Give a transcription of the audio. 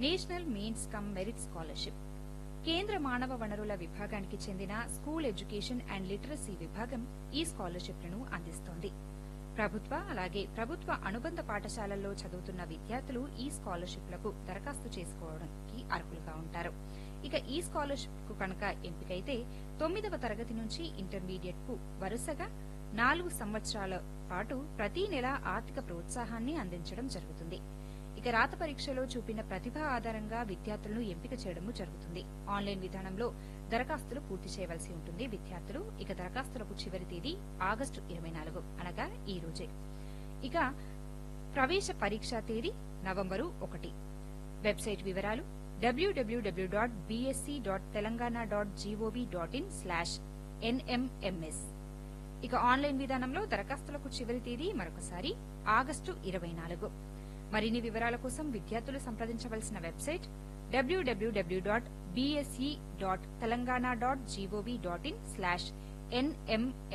national means cum merit scholarship కేంద్ర మానవ వనరుల విభాగానికి చెందిన స్కూల్ ఎడ్యుకేషన్ అండ్ లిటరసీ విభాగం ఈ స్కాలర్షిప్లను అందిస్తోంది ప్రభుత్వ అలాగే ప్రభుత్వ అనుబంధ పాఠశాలల్లో చదువుతున్న విద్యార్థులు ఈ స్కాలర్షిప్లకు దరఖాస్తు చేసుకోవడానికి అర్హులుగా ఉంటారు ఇక ఈ స్కాలర్షిప్ కు కనుక ఎంపికైతే తొమ్మిదవ తరగతి నుంచి ఇంటర్మీడియట్ కు వరుసగా నాలుగు సంవత్సరాల పాటు ప్రతి నెల ఆర్థిక ప్రోత్సాహాన్ని అందించడం జరుగుతుంది ఇక రాత పరీక్షలో చూపిన ప్రతిభ ఆధారంగా విద్యార్థులను ఎంపిక చేయడం జరుగుతుంది ఆన్లైన్ విధానంలో దరఖాస్తులు పూర్తి చేయవలసి ఉంటుంది విద్యార్థులు ఇక దరఖాస్తులకు చివరి తేదీ ఆగస్టు ఇరవై నాలుగు అనగా ఈ రోజే ఇక ప్రవేశ పరీక్ష తేదీ నవంబరు ఒకటి వెబ్సైట్ వివరాలు డబ్ల్యూడబ్ల్యూడబ్ల్యూ dot B S C dot Telangana dot G O V dot in slash N M M S ఇక ఆన్లైన్ విధానంలో దరఖాస్తులకు చివరి తేదీ మరొకసారి ఆగస్టు ఇరవై నాలుగు మరిన్ని వివరాల కోసం విద్యార్థులు సంప్రదించవలసిన వెబ్సైట్ డబ్ల్యూడబ్ల్యూడబ్ల్యూ dot B S E dot Telangana dot G O V dot in slash NM